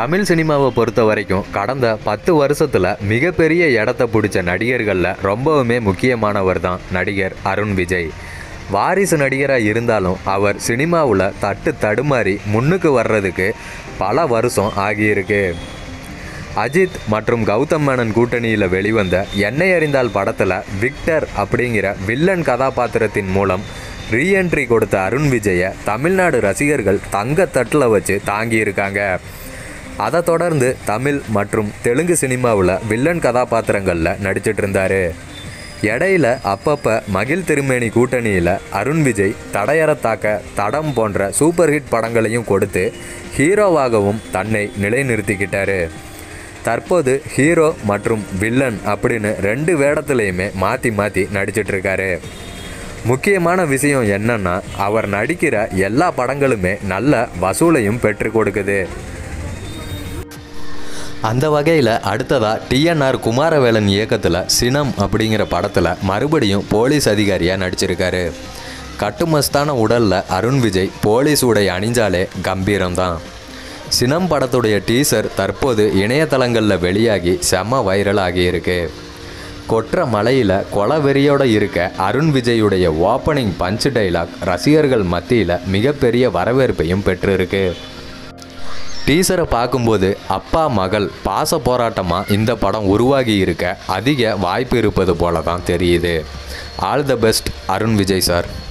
தமிழ் சினிமாவை பொறுத்த வரைக்கும் கடந்த பத்து வருஷத்தில் மிகப்பெரிய இடத்த பிடிச்ச நடிகர்களில் ரொம்பவுமே முக்கியமானவர் தான் நடிகர் அருண் விஜய் வாரிசு நடிகராக இருந்தாலும் அவர் சினிமாவில் தட்டு தடுமாறி முன்னுக்கு வர்றதுக்கு பல வருஷம் ஆகியிருக்கு அஜித் மற்றும் கௌதம் மேனன் கூட்டணியில் வெளிவந்த என்னை அறிந்தால் படத்தில் விக்டர் அப்படிங்கிற வில்லன் கதாபாத்திரத்தின் மூலம் ரீஎன்ட்ரி கொடுத்த அருண் விஜயை தமிழ்நாடு ரசிகர்கள் தங்கத்தட்டில் வச்சு தாங்கியிருக்காங்க அதை தொடர்ந்து தமிழ் மற்றும் தெலுங்கு சினிமாவில் வில்லன் கதாபாத்திரங்களில் நடிச்சிட்டு இருந்தாரு இடையில அப்பப்போ மகிழ் திருமேனி கூட்டணியில் அருண் விஜய் தடையறத்தாக்க தடம் போன்ற சூப்பர் ஹிட் படங்களையும் கொடுத்து ஹீரோவாகவும் தன்னை நிலைநிறுத்திக்கிட்டாரு தற்போது ஹீரோ மற்றும் வில்லன் அப்படின்னு ரெண்டு வேடத்துலையுமே மாற்றி மாற்றி நடிச்சிட்டு இருக்காரு முக்கியமான விஷயம் என்னன்னா அவர் நடிக்கிற எல்லா படங்களுமே நல்ல வசூலையும் பெற்று கொடுக்குது அந்த வகையில் அடுத்ததாக டிஎன்ஆர் குமாரவேலன் இயக்கத்தில் சினம் அப்படிங்கிற படத்தில் மறுபடியும் போலீஸ் அதிகாரியாக நடிச்சிருக்காரு கட்டுமஸ்தான உடலில் அருண் விஜய் போலீஸ் உடை அணிஞ்சாலே கம்பீரம்தான் சினம் படத்துடைய டீசர் தற்போது இணையதளங்களில் வெளியாகி செம வைரல் ஆகியிருக்கு கொற்ற மலையில் கொலவெறியோட இருக்க அருண் விஜயுடைய ஓப்பனிங் பஞ்ச் டைலாக் ரசிகர்கள் மத்தியில் மிகப்பெரிய வரவேற்பையும் பெற்றிருக்கு டீசரை பார்க்கும்போது அப்பா மகள் பாச போராட்டமாக இந்த படம் உருவாகி இருக்க அதிக வாய்ப்பு இருப்பது போல தான் தெரியுது all the best Arun Vijay sir